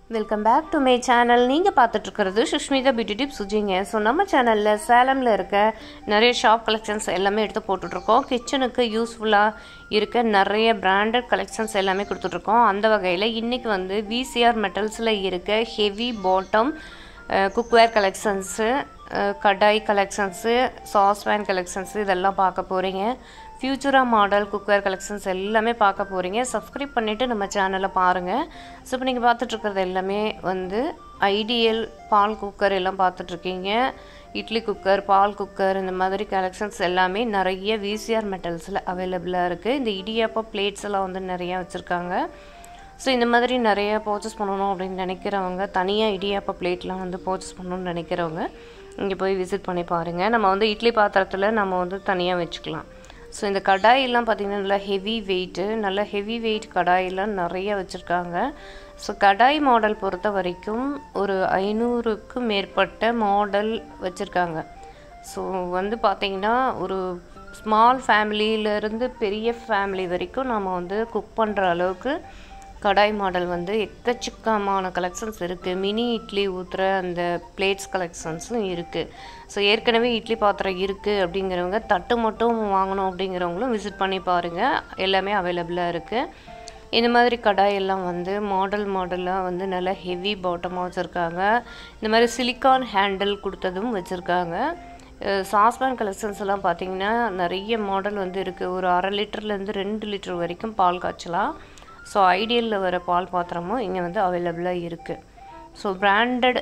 welcome back to my channel நீங்கள் பார்த்துட்ருக்கிறது Sushmita beauty tip சுஜிங்க ஸோ நம்ம சேனலில் சேலமில் இருக்க நிறைய ஷாப் கலெக்ஷன்ஸ் எல்லாமே எடுத்து போட்டுட்ருக்கோம் கிச்சனுக்கு யூஸ்ஃபுல்லாக இருக்க நிறைய பிராண்டட் கலெக்ஷன்ஸ் எல்லாமே கொடுத்துட்ருக்கோம் அந்த வகையில் இன்றைக்கி வந்து விசிஆர் மெட்டல்ஸில் இருக்க heavy bottom cookware collections kadai collections saucepan collections இதெல்லாம் பார்க்க போகிறீங்க ஃப்யூச்சரா மாடல் குக்வேர் கலெக்ஷன்ஸ் எல்லாமே பார்க்க போகிறீங்க சப்ஸ்கிரைப் பண்ணிவிட்டு நம்ம சேனலை பாருங்கள் ஸோ இப்போ நீங்கள் பார்த்துட்ருக்கிறது எல்லாமே வந்து ஐடியல் பால் குக்கர் எல்லாம் பார்த்துட்ருக்கீங்க இட்லி குக்கர் பால் குக்கர் இந்த மாதிரி கலெக்ஷன்ஸ் எல்லாமே நிறைய விசிஆர் மெட்டல்ஸில் அவைலபிளாக இருக்குது இந்த இடியாப்பா பிளேட்ஸ் எல்லாம் வந்து நிறையா வச்சுருக்காங்க ஸோ இந்த மாதிரி நிறைய பர்ச்சேஸ் பண்ணணும் அப்படின்னு நினைக்கிறவங்க தனியாக இடியாப்பா பிளேட்லாம் வந்து பர்ச்சேஸ் பண்ணணும்னு நினைக்கிறவங்க இங்கே போய் விசிட் பண்ணி பாருங்கள் நம்ம வந்து இட்லி பாத்திரத்தில் நம்ம வந்து தனியாக வச்சுக்கலாம் ஸோ இந்த கடாயெல்லாம் பார்த்திங்கன்னா நல்லா ஹெவி வெயிட்டு நல்ல ஹெவி வெயிட் கடாயெல்லாம் நிறைய வச்சுருக்காங்க ஸோ கடாய் மாடல் பொறுத்த வரைக்கும் ஒரு ஐநூறுக்கும் மேற்பட்ட மாடல் வச்சுருக்காங்க ஸோ வந்து பார்த்திங்கன்னா ஒரு ஸ்மால் ஃபேமிலியிலேருந்து பெரிய ஃபேமிலி வரைக்கும் நம்ம வந்து குக் பண்ணுற அளவுக்கு கடாய் மாடல் வந்து எக்கச்சக்கமான கலெக்ஷன்ஸ் இருக்குது மினி இட்லி ஊற்றுற அந்த பிளேட்ஸ் கலெக்ஷன்ஸும் இருக்குது ஸோ ஏற்கனவே இட்லி பாத்திரம் இருக்குது அப்படிங்கிறவங்க தட்டு மட்டும் வாங்கணும் அப்படிங்கிறவங்களும் விசிட் பண்ணி பாருங்கள் எல்லாமே அவைலபிளாக இருக்குது இந்த மாதிரி கடாய் எல்லாம் வந்து மாடல் மாடலாக வந்து நல்லா ஹெவி பாட்டமாக வச்சுருக்காங்க இந்த மாதிரி சிலிக்கான் ஹேண்டில் கொடுத்ததும் வச்சுருக்காங்க சாஸ்பேன் கலெக்ஷன்ஸ் எல்லாம் பார்த்திங்கன்னா நிறைய மாடல் வந்து இருக்குது ஒரு அரை லிட்டர்லேருந்து ரெண்டு லிட்டர் வரைக்கும் பால் காய்ச்சலாம் ஸோ ஐடியலில் வர பால் பாத்திரமும் இங்கே வந்து அவைலபிளாக இருக்குது ஸோ பிராண்டட்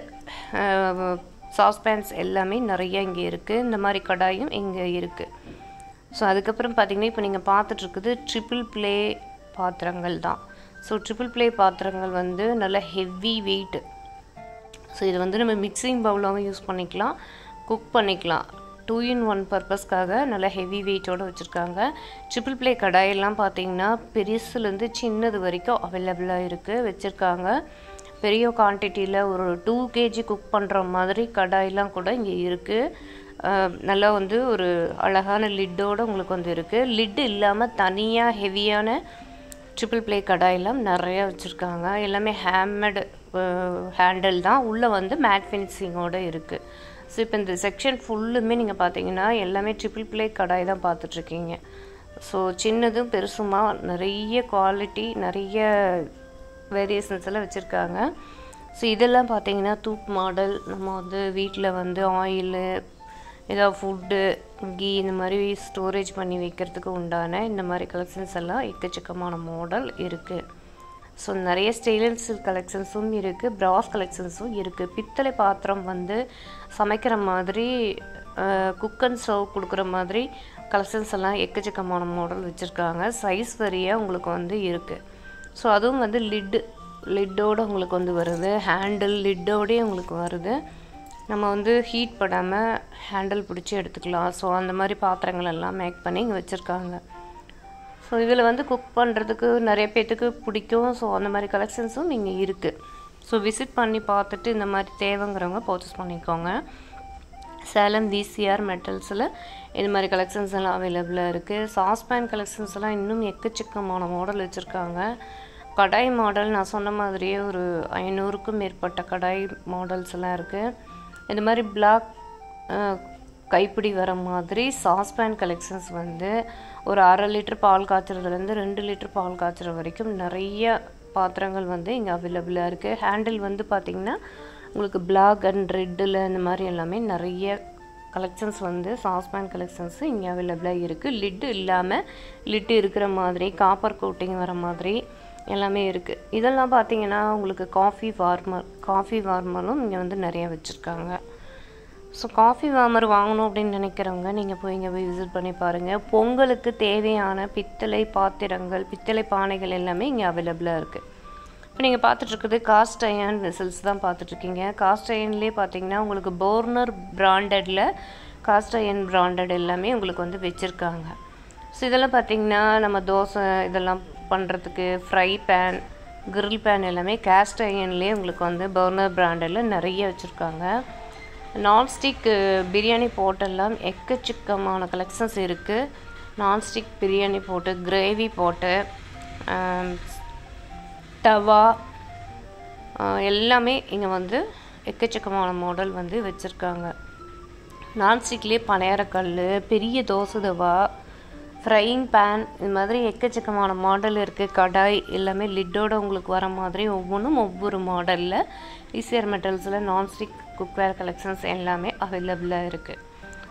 சாஸ்பேன்ஸ் எல்லாமே நிறைய இங்கே இருக்குது இந்த மாதிரி கடாயும் இங்கே இருக்குது ஸோ அதுக்கப்புறம் பார்த்திங்கன்னா இப்போ நீங்கள் பார்த்துட்ருக்குது ட்ரிபிள் ப்ளே பாத்திரங்கள் தான் ஸோ ட்ரிபிள் ப்ளே பாத்திரங்கள் வந்து நல்ல ஹெவி வெயிட்டு ஸோ இது வந்து நம்ம மிக்சிங் பவுலாகவும் யூஸ் பண்ணிக்கலாம் குக் பண்ணிக்கலாம் டூ இன் ஒன் பர்பஸ்க்காக நல்லா ஹெவி வெயிட்டோடு வச்சுருக்காங்க ட்ரிபிள் ப்ளே கடாயெல்லாம் பார்த்தீங்கன்னா பெருசுலேருந்து சின்னது வரைக்கும் அவைலபிளாக இருக்குது வச்சுருக்காங்க பெரிய குவான்டிட்டியில் ஒரு டூ கேஜி குக் பண்ணுற மாதிரி கடாயெல்லாம் கூட இங்கே இருக்குது நல்லா வந்து ஒரு அழகான லிட்டோடு உங்களுக்கு வந்து இருக்குது லிட்டு இல்லாமல் தனியாக ஹெவியான ட்ரிபிள் ப்ளே கடாயெல்லாம் நிறையா வச்சுருக்காங்க எல்லாமே ஹேம்மேடு ஹேண்டில் தான் உள்ளே வந்து மேட் ஃபினிஷிங்கோடு இருக்குது ஸோ இப்போ இந்த செக்ஷன் ஃபுல்லுமே நீங்கள் பார்த்தீங்கன்னா எல்லாமே ட்ரிபிள் ப்ளே கடாய் தான் பார்த்துட்ருக்கீங்க ஸோ சின்னதும் பெருசுமா நிறைய குவாலிட்டி நிறைய வேரியேஷன்ஸ் எல்லாம் வச்சுருக்காங்க ஸோ இதெல்லாம் பார்த்தீங்கன்னா தூப் மாடல் நம்ம வந்து வீட்டில் வந்து ஆயிலு ஏதாவது ஃபுட்டு கீ இந்த மாதிரி ஸ்டோரேஜ் பண்ணி வைக்கிறதுக்கு உண்டான இந்த மாதிரி கலெக்ஷன்ஸ் எல்லாம் எக்கச்சக்கமான மாடல் இருக்குது ஸோ நிறைய ஸ்டெயின்லெஸ் ஸ்டீல் கலெக்ஷன்ஸும் இருக்குது ப்ராஸ் கலெக்ஷன்ஸும் இருக்குது பித்தளை பாத்திரம் வந்து சமைக்கிற மாதிரி குக் அண்ட் சர்வ் கொடுக்குற மாதிரி கலெக்ஷன்ஸ் எல்லாம் எக்கச்சக்கமான மாடல் வச்சுருக்காங்க சைஸ் வரியாக உங்களுக்கு வந்து இருக்குது ஸோ அதுவும் வந்து லிட்டு லிட்டோடு உங்களுக்கு வந்து வருது ஹேண்டில் லிட்டோடயே உங்களுக்கு வருது நம்ம வந்து ஹீட் படாமல் ஹேண்டில் பிடிச்சி எடுத்துக்கலாம் ஸோ அந்த மாதிரி பாத்திரங்கள் எல்லாம் மேக் பண்ணி இங்கே வச்சுருக்காங்க ஸோ இதில் வந்து குக் பண்ணுறதுக்கு நிறைய பேர்த்துக்கு பிடிக்கும் ஸோ அந்த மாதிரி கலெக்ஷன்ஸும் இங்கே இருக்குது ஸோ விசிட் பண்ணி பார்த்துட்டு இந்த மாதிரி தேவைங்கிறவங்க பர்ச்சேஸ் பண்ணிக்கோங்க சேலம் விசிஆர் மெட்டல்ஸில் இந்த மாதிரி கலெக்ஷன்ஸ் எல்லாம் அவைலபிளாக இருக்குது சாஸ்பேன் கலெக்ஷன்ஸ் எல்லாம் இன்னும் எக்கச்சக்கமான மாடல் வச்சுருக்காங்க கடாய் மாடல் நான் சொன்ன மாதிரியே ஒரு ஐநூறுக்கும் மேற்பட்ட கடாய் மாடல்ஸ் எல்லாம் இருக்குது இந்த மாதிரி பிளாக் கைப்பிடி வர மாதிரி சாஸ்பேன் கலெக்ஷன்ஸ் வந்து ஒரு அரை லிட்டர் பால் காய்ச்சறதுலேருந்து ரெண்டு லிட்டர் பால் காய்ச்சற வரைக்கும் நிறைய பாத்திரங்கள் வந்து இங்கே அவைலபிளாக இருக்குது ஹேண்டில் வந்து பார்த்திங்கன்னா உங்களுக்கு பிளாக் அண்ட் ரெட்டில் இந்த மாதிரி எல்லாமே நிறைய கலெக்ஷன்ஸ் வந்து சாஸ்பேன் கலெக்ஷன்ஸு இங்கே அவைலபிளாக இருக்குது லிட்டு இல்லாமல் லிட்டு இருக்கிற மாதிரி காப்பர் கோட்டிங் வர மாதிரி எல்லாமே இருக்குது இதெல்லாம் பார்த்தீங்கன்னா உங்களுக்கு காஃபி வார்மர் காஃபி வார்மரும் இங்கே வந்து நிறைய வச்சுருக்காங்க ஸோ காஃபி வார்மர் வாங்கணும் அப்படின்னு நினைக்கிறவங்க நீங்கள் போய் இங்கே போய் விசிட் பண்ணி பாருங்கள் பொங்கலுக்கு தேவையான பித்தளை பாத்திரங்கள் பித்தளை பானைகள் எல்லாமே இங்கே அவைலபிளாக இருக்குது இப்போ நீங்கள் பார்த்துட்ருக்குது காஸ்ட் அயன் வெசல்ஸ் தான் பார்த்துட்ருக்கீங்க காஸ்ட் அயன்லேயே பார்த்தீங்கன்னா உங்களுக்கு போர்னர் பிராண்டடில் காஸ்ட் அயன் பிராண்டட் எல்லாமே உங்களுக்கு வந்து வச்சுருக்காங்க ஸோ இதெல்லாம் பார்த்திங்கன்னா நம்ம தோசை இதெல்லாம் பண்ணுறதுக்கு ஃப்ரை பேன் கிரில் பேன் எல்லாமே கேஸ்ட் அயன்லேயே உங்களுக்கு வந்து பர்னர் பிராண்டில் நிறைய வச்சுருக்காங்க நான்ஸ்டிக் பிரியாணி போட்டெல்லாம் எக்கச்சக்கமான கலெக்ஷன்ஸ் இருக்குது நான்ஸ்டிக் பிரியாணி போட்டு கிரேவி போட்டு தவா எல்லாமே இங்கே வந்து எக்கச்சக்கமான மாடல் வந்து வச்சுருக்காங்க நான்ஸ்டிக்லேயே பனையாரக்கல் பெரிய தோசை தவா ஃப்ரையிங் பேன் இது மாதிரி எக்கச்சக்கமான மாடல் இருக்குது கடாய் எல்லாமே லிட்டோட உங்களுக்கு வர மாதிரி ஒவ்வொன்றும் ஒவ்வொரு மாடலில் ஈசிஆர் மெட்டல்ஸில் நான்ஸ்டிக் குக்வேர் கலெக்ஷன்ஸ் எல்லாமே அவைலபிளாக இருக்குது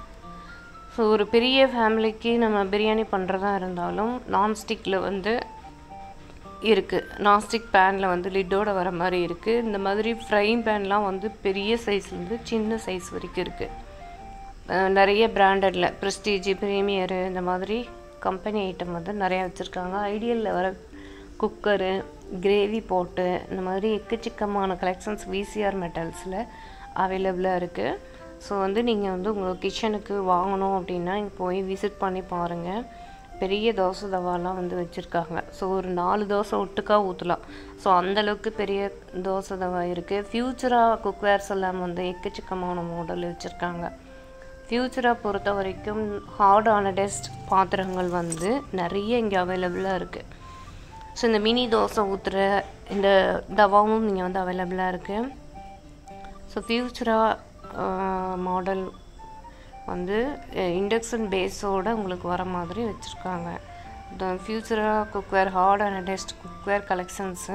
ஸோ ஒரு பெரிய ஃபேமிலிக்கு நம்ம பிரியாணி பண்ணுறதா இருந்தாலும் நான்ஸ்டிக்கில் வந்து இருக்குது நான்ஸ்டிக் பேனில் வந்து லிட்டோட வர மாதிரி இருக்குது இந்த மாதிரி ஃப்ரைங் பேன்லாம் வந்து பெரிய சைஸ்லேருந்து சின்ன சைஸ் வரைக்கும் இருக்குது நிறைய பிராண்டடில் ப்ரெஸ்டீஜ் ப்ரீமியரு இந்த மாதிரி கம்பெனி ஐட்டம் வந்து நிறையா வச்சுருக்காங்க ஐடியலில் வர குக்கரு கிரேவி போட்டு இந்த மாதிரி எக்கச்சக்கமான கலெக்ஷன்ஸ் விசிஆர் மெட்டல்ஸில் அவைலபிளாக இருக்குது ஸோ வந்து நீங்கள் வந்து உங்கள் கிச்சனுக்கு வாங்கணும் அப்படின்னா இங்கே போய் விசிட் பண்ணி பாருங்கள் பெரிய தோசை தவாலாம் வந்து வச்சுருக்காங்க ஸோ ஒரு நாலு தோசை ஒட்டுக்கா ஊற்றலாம் ஸோ அந்தளவுக்கு பெரிய தோசை தவா இருக்குது ஃப்யூச்சராக குக்வேர்ஸ் எல்லாம் வந்து எக்கச்சக்கமான மாடல் வச்சுருக்காங்க ஃப்யூச்சரை பொறுத்த வரைக்கும் ஹார்ட் ஆனடெஸ்ட் பாத்திரங்கள் வந்து நிறைய இங்கே அவைலபிளாக இருக்குது ஸோ இந்த மினி தோசை ஊற்றுற இந்த தவாவும் இங்கே வந்து அவைலபிளாக இருக்குது ஸோ ஃப்யூச்சராக மாடல் வந்து இண்டக்ஷன் பேஸோடு உங்களுக்கு வர மாதிரி வச்சுருக்காங்க ஃப்யூச்சராக cookware hard and test cookware collections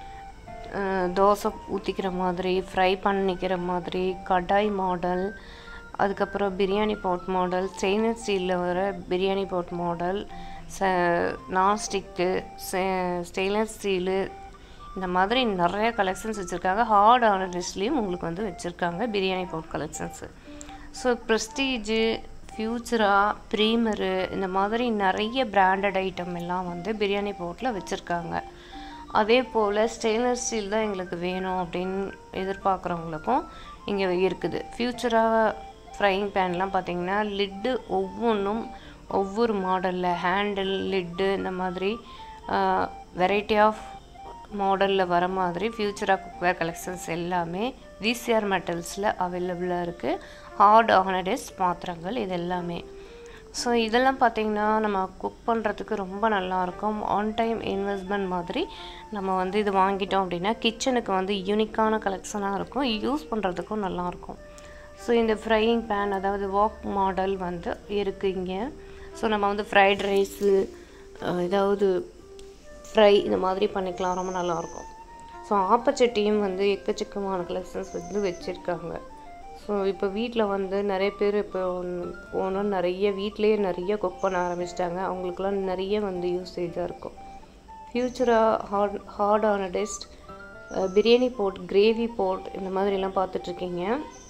dosa ஊற்றிக்கிற மாதிரி ஃப்ரை பண்ணிக்கிற மாதிரி கடாய் மாடல் அதுக்கப்புறம் பிரியாணி பாட் மாடல் ஸ்டெயின்லெஸ் ஸ்டீலில் வர பிரியாணி பாட் மாடல் ச நான்ஸ்டிக்கு ஸ்டெயின்லெஸ் ஸ்டீலு இந்த மாதிரி நிறைய கலெக்ஷன்ஸ் வச்சுருக்காங்க ஹார்ட் ஆனர்ஸ்லேயும் உங்களுக்கு வந்து வச்சுருக்காங்க biryani pot collections so Prestige Futura Premier இந்த மாதிரி நிறைய பிராண்டட் ஐட்டம் எல்லாம் வந்து பிரியாணி போட்டில் வச்சுருக்காங்க அதே போல் ஸ்டெயின்லெஸ் ஸ்டீல் தான் எங்களுக்கு வேணும் அப்படின்னு எதிர்பார்க்குறவங்களுக்கும் இங்கே இருக்குது ஃப்யூச்சராக ஃப்ரையிங் பேன்லாம் பார்த்திங்கன்னா லிட்டு ஒவ்வொன்றும் ஒவ்வொரு மாடலில் ஹேண்டில் லிட்டு இந்த மாதிரி வெரைட்டி ஆஃப் மாடலில் வர மாதிரி ஃப்யூச்சராக குக்வேர் கலெக்ஷன்ஸ் எல்லாமே விசிஆர் மெட்டல்ஸில் அவைலபிளாக இருக்குது ஹார்ட் ஆனடெஸ் பாத்திரங்கள் இது எல்லாமே ஸோ இதெல்லாம் பார்த்திங்கன்னா நம்ம குக் பண்ணுறதுக்கு ரொம்ப நல்லாயிருக்கும் ஆன் டைம் இன்வெஸ்ட்மெண்ட் மாதிரி நம்ம வந்து இது வாங்கிட்டோம் அப்படின்னா கிச்சனுக்கு வந்து யூனிக்கான கலெக்ஷனாக இருக்கும் யூஸ் பண்ணுறதுக்கும் நல்லாயிருக்கும் ஸோ இந்த ஃப்ரையிங் பேன் அதாவது வாக் மாடல் வந்து இருக்குது இங்கே ஸோ நம்ம வந்து ஃப்ரைட் ரைஸு ஏதாவது ஃப்ரை இந்த மாதிரி பண்ணிக்கலாம் ரொம்ப நல்லாயிருக்கும் ஸோ ஆப்பச்சட்டியும் வந்து எக்கச்சக்கமான கலெக்ஷன்ஸ் வந்து வச்சுருக்காங்க ஸோ இப்போ வீட்டில் வந்து நிறைய பேர் இப்போ போனோம் நிறைய வீட்லேயே நிறைய குக் பண்ண ஆரம்பிச்சிட்டாங்க அவங்களுக்குலாம் நிறைய வந்து யூசேஜாக இருக்கும் ஃப்யூச்சராக ஹார்ட் ஹார்டான test biryani pot gravy pot இந்த மாதிரிலாம் பார்த்துட்ருக்கீங்க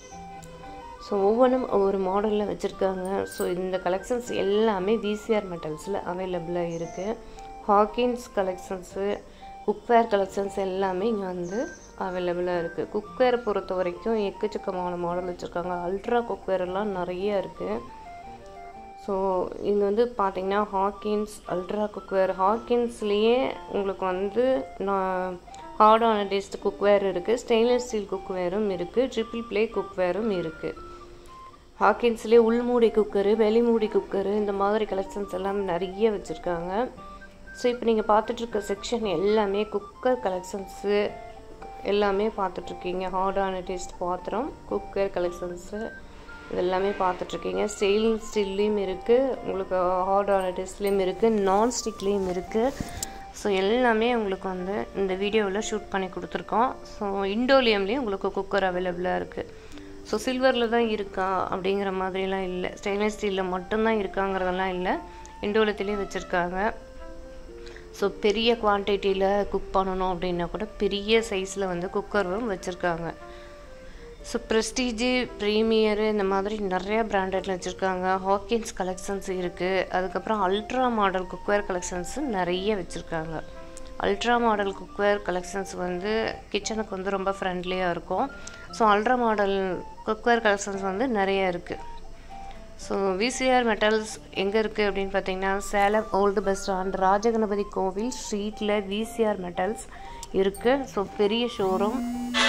ஸோ ஒவ்வொன்றும் ஒவ்வொரு மாடலில் வச்சுருக்காங்க ஸோ இந்த கலெக்ஷன்ஸ் எல்லாமே விசிஆர் மெட்டல்ஸில் அவைலபிளாக இருக்குது ஹாக்கின்ஸ் கலெக்ஷன்ஸு குக்வேர் கலெக்ஷன்ஸ் எல்லாமே இங்கே வந்து அவைலபிளாக இருக்குது குக்வேரை பொறுத்த வரைக்கும் எக்கச்சக்கமான மாடல் வச்சுருக்காங்க அல்ட்ரா குக்வேர் எல்லாம் நிறைய இருக்குது ஸோ இது வந்து பார்த்திங்கன்னா ஹாக்கின்ஸ் அல்ட்ரா குக்வேர் ஹாக்கின்ஸ்லேயே உங்களுக்கு வந்து நான் ஹார்டான டேஸ்ட் குக்வேர் இருக்குது ஸ்டெயின்லெஸ் ஸ்டீல் குக்வேரும் இருக்குது ட்ரிபிள் ப்ளே குக்வேரும் இருக்குது ஹாக்கின்ஸ்லேயே உள்மூடி குக்கரு வெளிமூடி குக்கரு இந்த மாதிரி கலெக்ஷன்ஸ் எல்லாம் நிறைய வச்சுருக்காங்க ஸோ இப்போ நீங்கள் பார்த்துட்ருக்க செக்ஷன் எல்லாமே குக்கர் கலெக்ஷன்ஸு எல்லாமே பார்த்துட்ருக்கீங்க ஹார்டான டேஸ்ட் பாத்திரம் குக்கர் கலெக்ஷன்ஸு இது எல்லாமே பார்த்துட்ருக்கீங்க ஸ்டெயில் ஸ்டீல்லையும் இருக்குது உங்களுக்கு ஹார்டான டேஸ்ட்லேயும் இருக்குது நான் ஸ்டிக்லேயும் இருக்குது ஸோ எல்லாமே உங்களுக்கு வந்து இந்த வீடியோவில் ஷூட் பண்ணி கொடுத்துருக்கோம் ஸோ இண்டோலியம்லேயும் உங்களுக்கு குக்கர் அவைலபிளாக இருக்குது ஸோ சில்வரில் தான் இருக்கா அப்படிங்கிற மாதிரிலாம் இல்லை ஸ்டெயின்லெஸ் ஸ்டீலில் மட்டும்தான் இருக்காங்கிறதெல்லாம் இல்லை இண்டோலியத்துலேயும் வச்சுருக்காங்க ஸோ பெரிய குவான்டிட்டியில் குக் பண்ணணும் அப்படின்னா கூட பெரிய சைஸில் வந்து குக்கரும் வச்சுருக்காங்க ஸோ ப்ரெஸ்டீஜு ப்ரீமியரு இந்த மாதிரி நிறைய பிராண்டட்ல வச்சுருக்காங்க ஹாக்கின்ஸ் கலெக்ஷன்ஸ் இருக்குது அதுக்கப்புறம் அல்ட்ரா மாடல் குக்வேர் கலெக்ஷன்ஸு நிறைய வச்சுருக்காங்க அல்ட்ரா மாடல் குக்வேர் கலெக்ஷன்ஸ் வந்து கிச்சனுக்கு வந்து ரொம்ப ஃப்ரெண்ட்லியாக இருக்கும் so ultra model cookware collections வந்து நிறைய இருக்குது ஸோ விசிஆர் மெட்டல்ஸ் எங்கே இருக்குது அப்படின்னு பார்த்தீங்கன்னா Salem old bus stand Rajaganapathi கோவில் ஸ்ட்ரீட்டில் விசிஆர் மெட்டல்ஸ் இருக்குது ஸோ பெரிய ஷோரூம்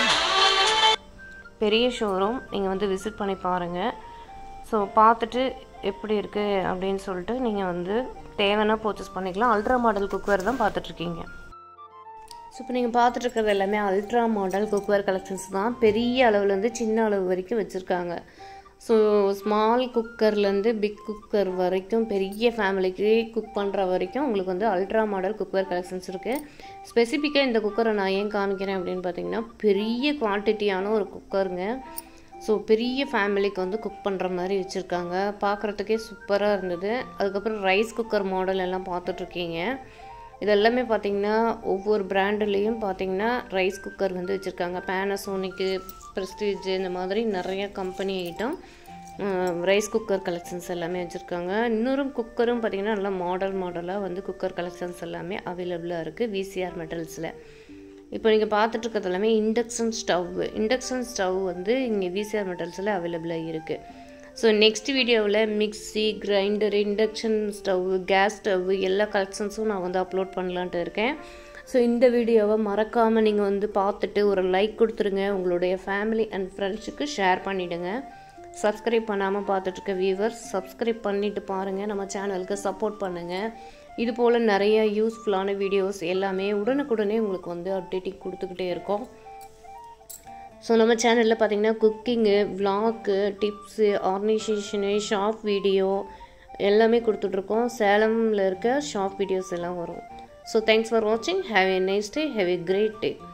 பெரிய ஷோரூம் நீங்கள் வந்து விசிட் பண்ணி பாருங்கள் ஸோ பார்த்துட்டு எப்படி இருக்குது அப்படின்னு சொல்லிட்டு நீங்கள் வந்து தேவைன்னா பர்ச்சேஸ் பண்ணிக்கலாம் அல்ட்ரா மாடல் குக்கர் தான் பார்த்துட்ருக்கீங்க ஸோ இப்போ நீங்கள் பார்த்துட்டு இருக்கிறது எல்லாமே அல்ட்ரா மாடல் குக்வேர் கலெக்ஷன்ஸ் தான் பெரிய அளவுலேருந்து சின்ன அளவு வரைக்கும் வச்சுருக்காங்க ஸோ ஸ்மால் குக்கர்லேருந்து பிக் குக்கர் வரைக்கும் பெரிய ஃபேமிலிக்கு குக் பண்ணுற வரைக்கும் உங்களுக்கு வந்து அல்ட்ரா மாடல் குக்வேர் கலெக்ஷன்ஸ் இருக்குது ஸ்பெசிஃபிக்காக இந்த குக்கரை நான் ஏன் காமிக்கிறேன் அப்படின்னு பார்த்தீங்கன்னா பெரிய குவான்டிட்டியான ஒரு குக்கருங்க ஸோ பெரிய ஃபேமிலிக்கு வந்து குக் பண்ணுற மாதிரி வச்சுருக்காங்க பார்க்குறதுக்கே சூப்பராக இருந்தது அதுக்கப்புறம் ரைஸ் குக்கர் மாடல் எல்லாம் பார்த்துட்ருக்கீங்க இது எல்லாமே பார்த்தீங்கன்னா ஒவ்வொரு பிராண்டுலேயும் பார்த்தீங்கன்னா ரைஸ் குக்கர் வந்து வச்சுருக்காங்க பேனசோனிக்கு ப்ரெஸ்டீஜ் இந்த மாதிரி நிறைய company item rice cooker collections எல்லாமே வச்சுருக்காங்க இன்னொரு குக்கரும் பார்த்திங்கன்னா நல்லா மாடல் மாடலாக வந்து குக்கர் கலெக்ஷன்ஸ் எல்லாமே அவைலபிளாக இருக்குது விசிஆர் மெட்டல்ஸில் இப்போ நீங்கள் பார்த்துட்டு இருக்கிறது எல்லாமே இண்டக்ஷன் ஸ்டவ் இண்டக்ஷன் ஸ்டவ் வந்து இங்கே விசிஆர் மெட்டல்ஸில் அவைலபிளாக இருக்குது ஸோ நெக்ஸ்ட் வீடியோவில் mixie grinder induction stove gas stove எல்லா கலெக்ஷன்ஸும் நான் வந்து அப்லோட் பண்ணலான்ட்டு இருக்கேன் ஸோ இந்த வீடியோவை மறக்காமல் நீங்கள் வந்து பார்த்துட்டு ஒரு லைக் கொடுத்துருங்க உங்களுடைய ஃபேமிலி அண்ட் ஃப்ரெண்ட்ஸுக்கு ஷேர் பண்ணிவிடுங்க சப்ஸ்கிரைப் பண்ணாமல் பார்த்துட்ருக்க வியூவர்ஸ் சப்ஸ்கிரைப் பண்ணிவிட்டு பாருங்கள் நம்ம சேனலுக்கு சப்போர்ட் பண்ணுங்கள் இது போல் நிறைய யூஸ்ஃபுல்லான வீடியோஸ் எல்லாமே உடனுக்குடனே உங்களுக்கு வந்து அப்டேட்டிங் கொடுத்துக்கிட்டே இருக்கோம் ஸோ நம்ம சேனலில் பார்த்தீங்கன்னா cooking vlog tips organisation shop video எல்லாமே கொடுத்துட்ருக்கோம் சேலமில் இருக்க ஷாப் வீடியோஸ் எல்லாம் வரும் ஸோ தேங்க்ஸ் ஃபார் வாட்சிங் have a nice day have a great day